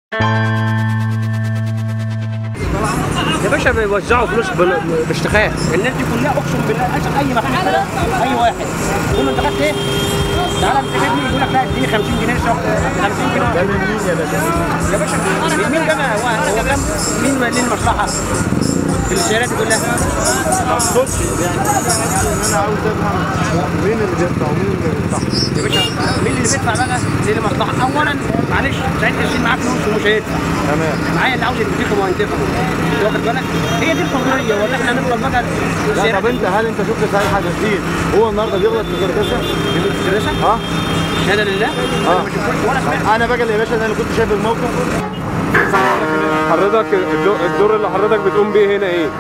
يا باشا بيوزعوا فلوس بال- باشتخاص الناس دي كلها اقسم بالله عشان اي مكان كده اي واحد يقول له انت خدت ايه؟ تعالى انت جايبني يقول لك لا اديني 50 جنيه شهر 50 جنيه ده من مين يا باشا؟ يا باشا مين جمع هو هو جمع مين ليه المصلحه؟ في السيارات دي كلها اقصدش يعني انا عاوز افهم مين اللي بيدفع ومين اللي بيدفع يا باشا مين اللي بيدفع بقى؟ ليه المصلحه؟ اولا معلش سعيد ياسين معاه فلوس ومش هيدفع تمام معايا اللي عاوز ينتقم وهينتقم واخد بالك؟ هي دي الحريه ولا احنا نفضل بقى لا السيارات طب انت هل انت شفت سعيد حدثين هو النهارده بيغلط في الكركسه؟ الدراسه ها؟ شهاده لله اه ولا سمعت انا بقى يا باشا انا اللي كنت شايف الموقف حضرتك الدو- الدور اللي حضرتك بتقوم بيه هنا ايه؟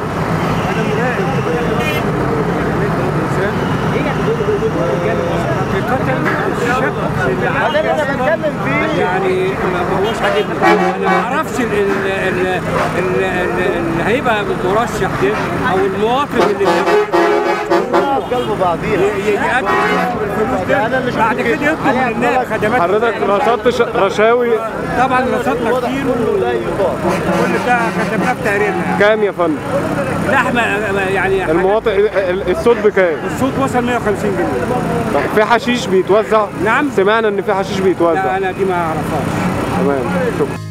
ده اللي انا بتكلم فيه يعني ما هوش حاجه انا ما اعرفش ال- ال- ال- ال- ال- اللي هيبقى مرشح ده او المواطن اللي كلها في قلب بعضيها ي- يقدم الفلوس ده أنا اللي شفت بعد كده كده. يطلب من الناس خدمات حضرتك رصدت ش- رشاوي طبعا رصدنا واضح كتير كله لا يطاق وكل ده كتبناه في تقريرنا كام يا فندم؟ لحمه يعني حاجات- المواطن ال- الصوت بكام؟ الصوت وصل 150 جنيه في حشيش بيتوزع؟ نعم. سمعنا ان في حشيش بيتوزع لا انا دي ما اعرفهاش تمام شكرا